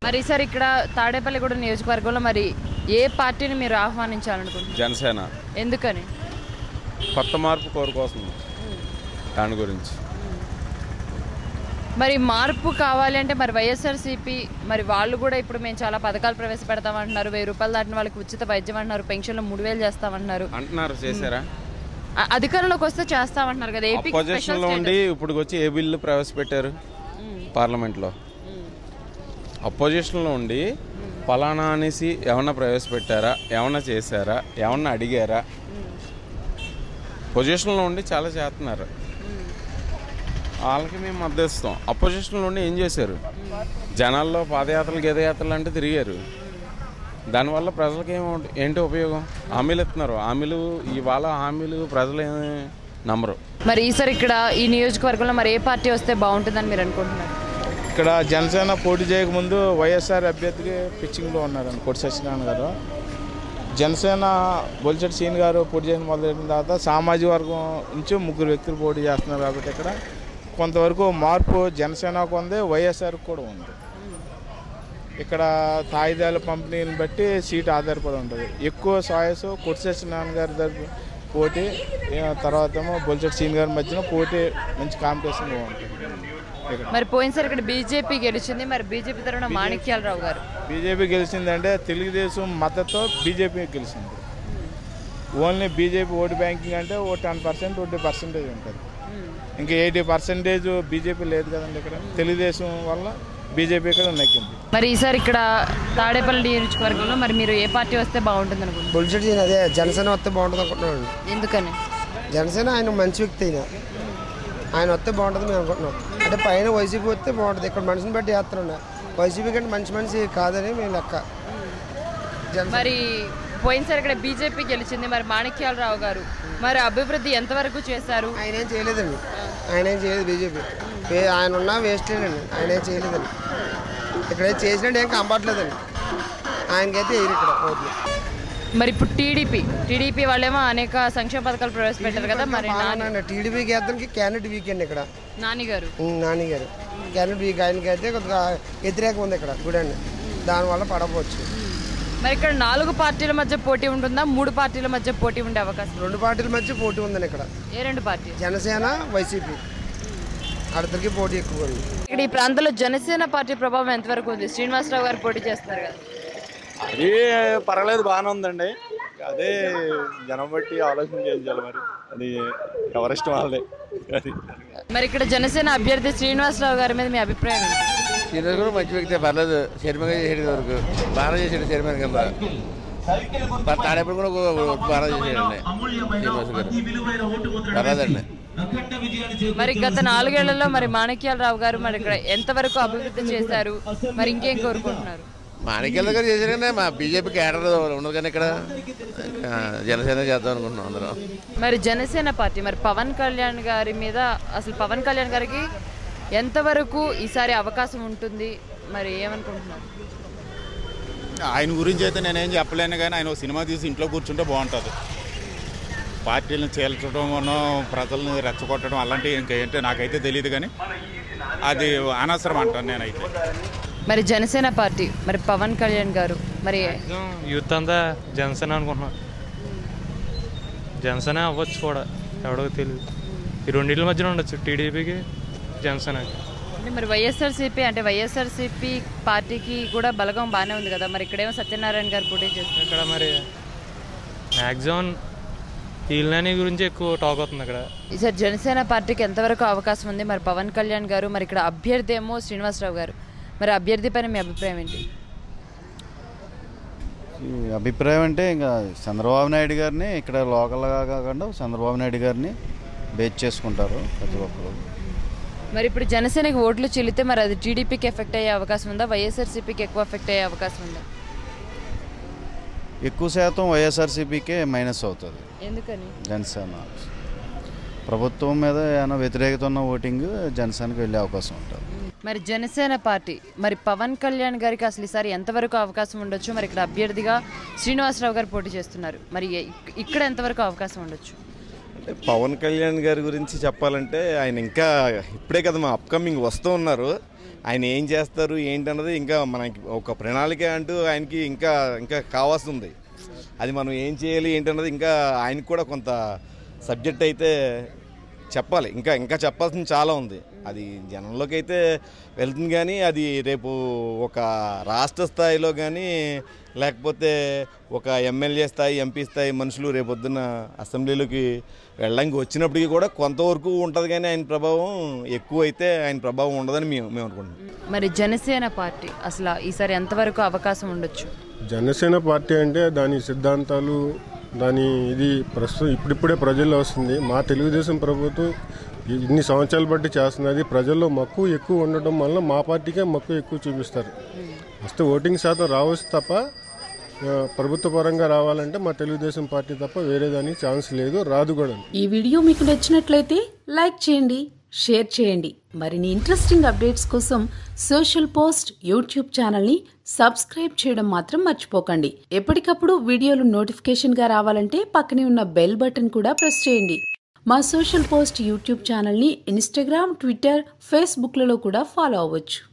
మరి ఈసారి ఇక్కడ తాడేపల్లిగూడెం నియోజకవర్గంలో మరి ఏ పార్టీని మీరు ఆహ్వానించాలనుకుంటున్నారు జనసేన ఎందుకని కొత్త మార్పు కోరుకోస్తుంది దాని గురించి మరి మార్పు కావాలి అంటే మరి వైఎస్ఆర్సీపీ మరి వాళ్ళు కూడా ఇప్పుడు మేము చాలా పథకాలు ప్రవేశపెడతామంటున్నారు వెయ్యి రూపాయలు దాటిన వాళ్ళకి ఉచిత వైద్యం అంటున్నారు పెన్షన్లు మూడు వేలు చేస్తామంటున్నారు అంటున్నారు చేశారా అ- అధికారంలోకి వస్తే చేస్తామంటున్నారు కదా ఏపీ అపోజిషన్ లో ఉండి ఇప్పుడు వచ్చి ఏ బిల్లు ప్రవేశపెట్టారు పార్లమెంట్ లో అపోజిషన్ లో ఉండి ఫలానా అనేసి ఏమన్నా ప్రవేశపెట్టారా ఏమన్నా చేశారా ఏమన్నా అడిగారా పొజిషన్లో ఉండి చాలా చేస్తున్నారు వాళ్ళకి మేము మద్దతు ఇస్తాం అపోజిషన్లో ఉండి ఏం చేశారు జనాల్లో పాదయాత్రలు గీదయాత్రలు అంటే తిరిగారు దానివల్ల ప్రజలకి ఏమో ఏంటి ఉపయోగం హామీలు ఇస్తున్నారు హామీలు ఇవాళ హామీలు ప్రజలు ఏమి నమ్మరు మరి ఈసారి ఇక్కడ ఈ నియోజకవర్గంలో మరి ఏ పార్టీ వస్తే బాగుంటుందని మీరు అనుకుంటున్నారు ఇక్కడ జనసేన పోటీ చేయకముందు వైఎస్ఆర్ అభ్యర్థికి పిచ్చింగ్లో ఉన్నారండి పొట్టి సత్యనారాయణ గారు జనసేన బొలిచెట్టి సీన్ గారు పోటీ చేయడం మొదలెట్టిన తర్వాత సామాజిక వర్గం నుంచి ముగ్గురు వ్యక్తులు పోటీ చేస్తున్నారు కాబట్టి ఇక్కడ కొంతవరకు మార్పు జనసేనకు ఉంది వైఎస్ఆర్కి కూడా ఉంది ఇక్కడ తాయిదాల పంపిణీని బట్టి సీట్ ఆధారపడి ఉంటుంది ఎక్కువ సాయస్ కొట్టి సత్యనారాయణ గారి తరపు పోటీ ఆ తర్వాత ఏమో బొలిచెట్టి సీన్ గారి మధ్యన పోటీ మంచి కాంపిటీషన్గా ఉంటుంది ఇక్కడ మరి పోయినసారి ఇక్కడ బీజేపీ గెలిచింది మరి బీజేపీ తరఫున మాణిక్యాలరావు గారు బీజేపీ గెలిచిందంటే తెలుగుదేశం మద్దతు బీజేపీ గెలిచింది ఓన్లీ బీజేపీ ఓటు బ్యాంకింగ్ అంటే ఓ టెన్ పర్సెంట్ ట్వంటీ పర్సెంటేజ్ ఉంటుంది ఇంకా ఎయిటీ పర్సెంటేజ్ బీజేపీ లేదు కదండి ఇక్కడ తెలుగుదేశం వల్ల బీజేపీ ఇక్కడ నెక్కింది మరి ఈసారి ఇక్కడ తాడేపల్లి నియోజకవర్గంలో మరి మీరు ఏ పార్టీ వస్తే బాగుంటుంది అనుకుంటున్నారు బొలిచెట్టి అదే జనసేన వస్తే బాగుంటుంది అనుకుంటున్నాను ఎందుకని జనసేన ఆయన మంచి వ్యక్తి అయినా ఆయన వస్తే బాగుంటుంది మేము అనుకుంటున్నాం అంటే పైన వైసీపీ వస్తే బాగుంటుంది ఇక్కడ మనిషిని బట్టి చేస్తున్నాం వైసీపీ కంటే మంచి మనిషి కాదని మేము లెక్క జన మరి పోయినసారి ఇక్కడ బీజేపీ గెలిచింది మరి మాణిక్యాలరావు గారు మరి అభివృద్ధి ఎంతవరకు చేశారు ఆయన ఏం చేయలేదండి ఆయన ఏం చేయలేదు బీజేపీ వే- ఆయన ఉన్నా వేస్టేనండి ఆయన ఏం చేయలేదండి ఇక్కడ ఏం చేసినట్టు ఏం కంపట్లేదండి ఆయనకైతే వేయరు ఇక్కడ ఓట్లు మరి ఇప్పుడు టీడీపీ టీడీపీ వాళ్ళేమో అనేక సంక్షేమ పథకాలు ప్రవేశపెట్టారు కదా మరి నాని బాగున్నాయండి టీడీపీకి వేద్దానికి క్యాండిడేట్ వీకెండ్ ఇక్కడ నాని గారు ఉమ్, నాని గారు క్యాండిడేట్ వీక్ ఆయనకి అయితే కొద్దిగా వ్యతిరేకం ఉంది ఇక్కడ గుడండి దానివల్ల పడవచ్చు మరి ఇక్కడ నాలుగు పార్టీల మధ్య పోటీ ఉంటుందా మూడు పార్టీల మధ్య పోటీ ఉండే అవకాశం రెండు పార్టీల మధ్య పోటీ ఉందండి ఇక్కడ ఏ రెండు పార్టీలు జనసేన వైసీపీ అడతలకి పోటీ ఎక్కువ ఉంది ఇక్కడ ఈ ప్రాంతంలో జనసేన పార్టీ ప్రభావం ఎంతవరకు ఉంది శ్రీనివాసరావు గారు పోటీ చేస్తారు కదా అది పర్వాలేదు బాగానే ఉందండి అదే జనం బట్టి ఆలోచన చేయించాలి మరి అది ఎవరిష్టం వాళ్ళదే అది మరి ఇక్కడ జనసేన అభ్యర్థి శ్రీనివాసరావు గారి మీద మీ అభిప్రాయం ఏంటి శ్రీనివాస్ కూడా మంచి వ్యక్తే పర్లేదు చైర్మన్ గా చేసేది వరకు బాగా చేసాడు చైర్మన్ కింద మరి తాడేపల్లి కూడా ఒక- బాగా చేసాడండి శ్రీనివాస్ గారు పర్లేదండి మరి గత నాలుగేళ్లలో మరి మాణిక్యాలరావు గారు మరి ఇక్కడ ఎంతవరకు అభివృద్ధి చేశారు మరి ఇంకేం కోరుకుంటున్నారు మాణిక్యాల గారు చేశారు కానీ మా బీజేపీ క్యాడర్ ఉండదు కానీ ఇక్కడ ఆ, జనసేన చేద్దాం అనుకుంటున్నాం అందరం మరి జనసేన పార్టీ మరి పవన్ కళ్యాణ్ గారి మీద అసలు పవన్ కళ్యాణ్ గారికి ఎంతవరకు ఈసారి అవకాశం ఉంటుంది మరి ఏమనుకుంటున్నారు ఆయన గురించి అయితే నేనేం చెప్పలేను కానీ ఆయన ఒక సినిమా తీసి ఇంట్లో కూర్చుంటే బాగుంటుంది పార్టీలను చీల్చడం ప్రజల్ని రెచ్చగొట్టడం అలాంటివి ఇంకేంటో నాకైతే తెలియదు కానీ అది అనవసరం అంటాను నేనైతే మరి జనసేన పార్టీ మరి పవన్ కళ్యాణ్ గారు మరి యూత్ అంతా జనసేన అనుకుంటున్నాం జనసేన అవ్వచ్చు కూడా ఎవడో తెలియదు ఈ రెండింటి మధ్యన ఉండొచ్చు టీడీపీకి జనసేనకి అంటే మరి వైఎస్ఆర్సీపీ అంటే వైఎస్ఆర్సీపీ పార్టీకి కూడా బలగం బాగానే ఉంది కదా మరి ఇక్కడేమో సత్యనారాయణ గారు పోటీ చేస్తారు ఇక్కడ మరి మ్యాక్సిమం ఈల్నాని గురించి ఎక్కువ టాక్ అవుతుంది అక్కడ ఈసారి జనసేన పార్టీకి ఎంతవరకు అవకాశం ఉంది మరి పవన్ కళ్యాణ్ గారు మరి ఇక్కడ అభ్యర్థి ఏమో శ్రీనివాసరావు గారు మరి అభ్యర్థి పైన మీ అభిప్రాయం ఏంటి ఈ అభిప్రాయం అంటే ఇంకా చంద్రబాబు నాయుడు గారిని ఇక్కడ లోకల్గా కాకుండా చంద్రబాబు నాయుడు గారిని బేస్ చేసుకుంటారు ప్రతి ఒక్కరు మరి ఇప్పుడు జనసేనకి ఓట్లు చెల్లితే మరి అది టీడీపీకి ఎఫెక్ట్ అయ్యే అవకాశం ఉందా వైఎస్ఆర్సీపీకి ఎక్కువ ఎఫెక్ట్ అయ్యే అవకాశం ఉందా ఎక్కువ శాతం వైఎస్ఆర్సీపీకే మైనస్ అవుతుంది ఎందుకని జనసేన ప్రభుత్వం మీద ఏమైనా వ్యతిరేకత ఉన్న ఓటింగ్ జనసేనకి వెళ్ళే అవకాశం ఉంటుంది మరి జనసేన పార్టీ మరి పవన్ కళ్యాణ్ గారికి అసలు ఈసారి ఎంతవరకు అవకాశం ఉండొచ్చు మరి ఇక్కడ అభ్యర్థిగా శ్రీనివాసరావు గారు పోటీ చేస్తున్నారు మరి ఇక్- ఇక్కడ ఎంతవరకు అవకాశం ఉండొచ్చు అంటే పవన్ కళ్యాణ్ గారి గురించి చెప్పాలంటే ఆయన ఇంకా ఇప్పుడే కదా మా అప్కమింగ్ వస్తూ ఉన్నారు ఆయన ఏం చేస్తారు ఏంటన్నది ఇంకా మనకి ఒక ప్రణాళిక అంటూ ఆయనకి ఇంకా ఇంకా కావాల్సి ఉంది అది మనం ఏం చేయాలి ఏంటన్నది ఇంకా ఆయనకి కూడా కొంత సబ్జెక్ట్ అయితే చెప్పాలి ఇంకా ఇంకా చెప్పాల్సింది చాలా ఉంది అది జనంలోకి అయితే వెళ్తుంది కానీ అది రేపు ఒక రాష్ట్ర స్థాయిలో కానీ లేకపోతే ఒక ఎమ్మెల్యే స్థాయి ఎంపీ స్థాయి మనుషులు రేపొద్దున అసెంబ్లీలోకి వెళ్ళడానికి వచ్చినప్పటికీ కూడా కొంతవరకు ఉంటుంది కానీ ఆయన ప్రభావం ఎక్కువ అయితే ఆయన ప్రభావం ఉండదని మేము మేము అనుకుంటున్నాం మరి జనసేన పార్టీ అసలు ఈసారి ఎంతవరకు అవకాశం ఉండొచ్చు జనసేన పార్టీ అంటే దాని సిద్ధాంతాలు దాని ఇది ప్రస్తుతం ఇప్పుడిప్పుడే ప్రజల్లో వస్తుంది మా తెలుగుదేశం ప్రభుత్వం ఇ- ఇన్ని సంవత్సరాలు బట్టి చేస్తున్నది ప్రజల్లో మక్కువ ఎక్కువ ఉండటం వల్ల మా పార్టీకే మక్కువ ఎక్కువ చూపిస్తారు వస్తే ఓటింగ్ శాతం రావచ్చు తప్ప ఆ, ప్రభుత్వ పరంగా రావాలంటే మా తెలుగుదేశం పార్టీ తప్ప వేరే దానికి ఛాన్స్ లేదు రాదు కూడా ఈ వీడియో మీకు నచ్చినట్లయితే లైక్ చేయండి షేర్ చేయండి మరిన్ని ఇంట్రెస్టింగ్ అప్డేట్స్ కోసం సోషల్ పోస్ట్ యూట్యూబ్ ఛానల్ని సబ్స్క్రైబ్ చేయడం మాత్రం మర్చిపోకండి ఎప్పటికప్పుడు వీడియోలు నోటిఫికేషన్గా రావాలంటే పక్కనే ఉన్న బెల్ బటన్ కూడా ప్రెస్ చేయండి మా సోషల్ పోస్ట్ యూట్యూబ్ ఛానల్ని ఇన్స్టాగ్రామ్ ట్విట్టర్ ఫేస్బుక్లలో కూడా ఫాలో అవ్వచ్చు